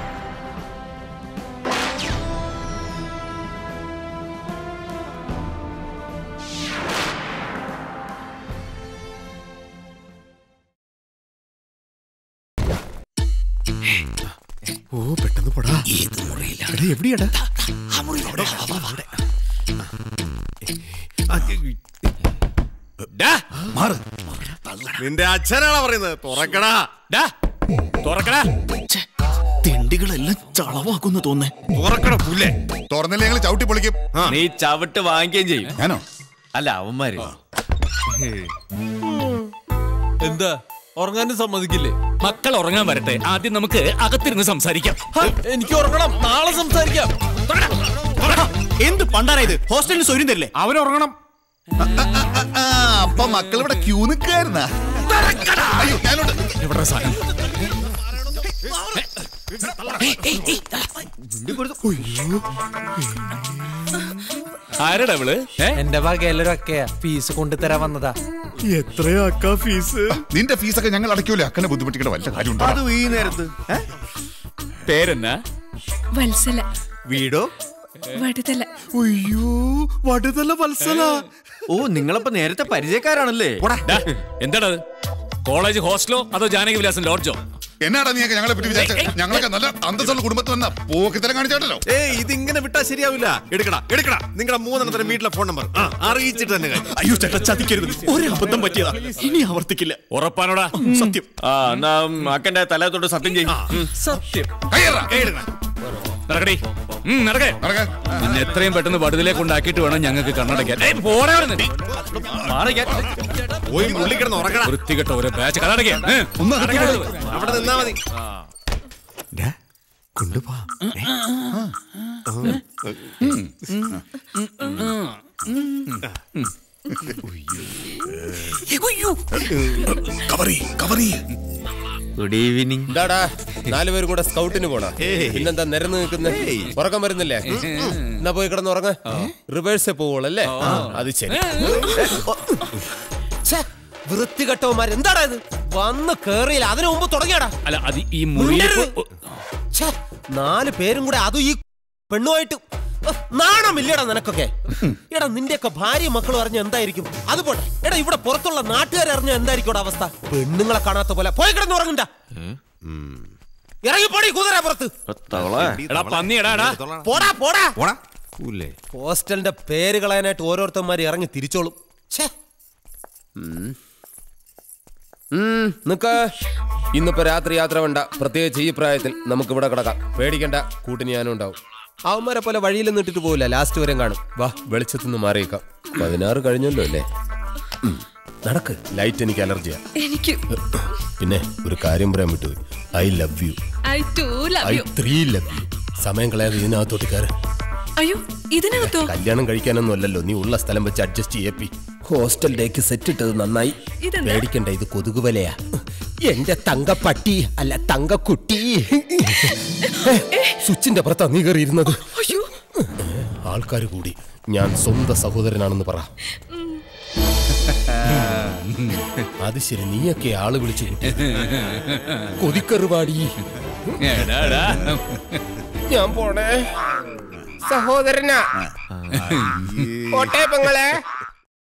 ഓ പെട്ടെന്ന് പോടാ ഏത് മുറിയിലാണ് എവിടെയാടാ അവിടെ, അവിടെ. ആ, ഡാ, മാറ്. നിന്റെ അച്ഛനാണോ പറയുന്നത് തുറക്കടാ ഡാ, തുറക്കടാ തിണ്ടികളെല്ലാം ചളവാക്കുന്നു തോന്നേ തുറക്കട പുല്ലേ തുറന്നില്ല ഞങ്ങൾ ചവിട്ടി പൊളിക്കും നീ ചവിട്ട് വാങ്ങിക്കുകയും ചെയ്യും ഞാനോ അല്ല അവന്മാര് എന്താ ഉറങ്ങാനും സമ്മതിക്കില്ലേ മക്കൾ ഉറങ്ങാൻ വരട്ടെ ആദ്യം നമുക്ക് അകത്തിരുന്ന് സംസാരിക്കാം ഹ, എനിക്ക് ഉറങ്ങണം നാളെ സംസാരിക്കാം എന്ത് പണ്ടാരാ ഇത് ഹോസ്റ്റലിന് സൗകര്യം തരില്ലേ അവൻ ഉറങ്ങണം ആ, അപ്പൊ മക്കൾ ഇവിടെ ക്യൂ നിൽക്കായിരുന്നാ അയ്യോ ഞാനോട് എവിടെ സാധനം ആരടാ അവള് ഏ? എന്റെ വകയിലൊരൊക്കെയാ ഫീസ് കൊണ്ടുതരാൻ വന്നതാ എത്രയാക്കാ ഫീസ് നിന്റെ ഫീസൊക്കെ ഞങ്ങൾ അടയ്ക്കൂല അക്കനെ ബുദ്ധിമുട്ടിക്കേണ്ട വല്ല കാര്യമുണ്ടോ അതും ഈ നേരത്ത് ഏ? പേരെന്നാ വത്സല വീടോ വടുതല അയ്യോ വടുതല വത്സല ഓ നിങ്ങളപ്പോ നേരത്തെ പരിചയക്കാരാണല്ലേ ഡാ, എന്താടാ അത്? കോളേജ് ഹോസ്റ്റലോ അതോ ജാനകി വിലാസം ലോഡ്ജോ എന്നാടാ നീയൊക്കെ ഞങ്ങളെ പറ്റി വിചാരിച്ചത് ഞങ്ങളൊക്കെ നല്ല അന്തസ്സുള്ള കുടുംബത്തിൽ വന്ന പോക്കിത്തരം കാണിച്ചോട്ടല്ലോ ഏ ഇതിങ്ങനെ വിട്ടാ ശരിയാവില്ല എടുക്കടാ എടുക്കടാ നിങ്ങളുടെ മൂന്നെണ്ണത്തിന് വീട്ടിലെ ഫോൺ നമ്പർ ആ അറിയിച്ചിട്ട് തന്നെ കാര്യം അയ്യോ ചേട്ടാ ചതിക്കരുത് ഒരു അബദ്ധം പറ്റിയതാ ഇനി ആവർത്തിക്കില്ല ഉറപ്പാനോടാ സത്യം ആ എന്നാ അക്കന്റെ തലത്തോട്ട് സത്യം ചെയ്യും സത്യം കയ്യറാ നടക്കടി ഉം, നടക്കേ നടക്ക നിന്നെ എത്രയും പെട്ടെന്ന് വടുതലേക്ക് കൊണ്ടാക്കിയിട്ട് വേണം ഞങ്ങൾക്ക് കണ്ണടയ്ക്കാൻ ഏയ്, പോടാ അവിടുന്ന്. മാറിക്കാൻ. പോയി ഉള്ളി കിടന്ന് ഉറങ്ങടാ വൃത്തികെട്ട ഒരു ബാച്ച് കടടയ്ക്കാൻ ഒന്ന് അകത്ത് അവിടെ നിന്നാ മതി കൊണ്ടുപോ കവറി കവറി ഗുഡ് ഈവനിങ് എന്താടാ നാലുപേരും കൂടെ സ്കൗട്ടിന് പോണ പിന്നെന്താ നിരന്ന് നിൽക്കുന്ന ഉറക്കം വരുന്നില്ലേ എന്നാ പോയി കിടന്ന് ഉറങ്ങ റിവേഴ്സേ പോവുള്ളല്ലേ അത് ശരി വൃത്തികെട്ടവന്മാർ എന്താടാ ഇത് വന്ന് കേറിയില്ല അതിനു മുമ്പ് തുടങ്ങിയടാ അല്ല അത് ഈ മുറിയിൽ മിണ്ടരുത്. ഛെ, നാല് പേരും കൂടെ അതും ഈ പെണ്ണുമായിട്ട് ഉഹ്, നാണമില്ലടാ നിനക്കൊക്കെ എടാ നിന്റെയൊക്കെ ഭാര്യ മക്കളും അറിഞ്ഞ എന്തായിരിക്കും അത് പോട്ടെ എടാ ഇവിടെ പുറത്തുള്ള നാട്ടുകാർ അറിഞ്ഞ എന്തായിരിക്കും അവസ്ഥ പെണ്ണുങ്ങളെ കാണാത്ത പോലെ പോയി കിടന്ന് ഉറങ്ങണ്ട ഇറങ്ങി പോടി കുതിര പുറത്ത് എടാ പന്നി എടാ എടാ പോടാ പോടാ പോടാ പൂല്ലേ ഹോസ്റ്റലിന്റെ പേര് കളയാനായിട്ട് ഓരോരുത്തന്മാർ ഇറങ്ങി തിരിച്ചോളും ഛേ നിക്ക ഇന്നിപ്പോ രാത്രി യാത്ര വേണ്ട പ്രത്യേകിച്ച് ഈ പ്രായത്തിൽ നമുക്ക് ഇവിടെ കിടക്കാം പേടിക്കണ്ട കൂട്ടിന് ഞാനും ഉണ്ടാവും അവന്മാരെ പോലെ വഴിയിൽ നിന്നിട്ട് പോവില്ല ലാസ്റ്റ് വരെ കാണും വാ വെളിച്ചത്തു നിന്ന് മാറിയേക്കാം പതിനാറ് കഴിഞ്ഞല്ലോ അല്ലേ ഉം, നടക്ക് ലൈറ്റ് എനിക്ക് അലർജിയാ എനിക്ക് പിന്നെ ഒരു കാര്യം പറയാൻ വിട്ടുപോയി I love you I two love I you three love you സമയം കളയാതെ ഇതിനകത്തോട്ട് കയറി അയ്യോ ഇതിനകത്തോ കല്യാണം കഴിക്കാനൊന്നും അല്ലല്ലോ നീ ഉള്ള സ്ഥലം വെച്ച് അഡ്ജസ്റ്റ് ചെയ്യപ്പി ഹോസ്റ്റൽ ഡേക്ക് സെറ്റ് ഇട്ടത് നന്നായി ഇതെന്താ? പേടിക്കണ്ട ഇത് കൊതുക് വലയാ എന്റെ തങ്കപ്പട്ടി അല്ല തങ്കക്കുട്ടി സ്വിച്ചിന്റെ പുറത്താ നീ കയറിയിരുന്നത് അയ്യോ ആൾക്കാർ കൂടി ഞാൻ സ്വന്തം സഹോദരനാണെന്ന് പറ അത് ശരി നീയൊക്കെ ആള് വിളിച്ചു കൂട്ടി കൊതിക്കറുപാടി എടാ, എടാ. ഞാൻ പോണേ സഹോദരനാ പോട്ടെ പെങ്ങളെ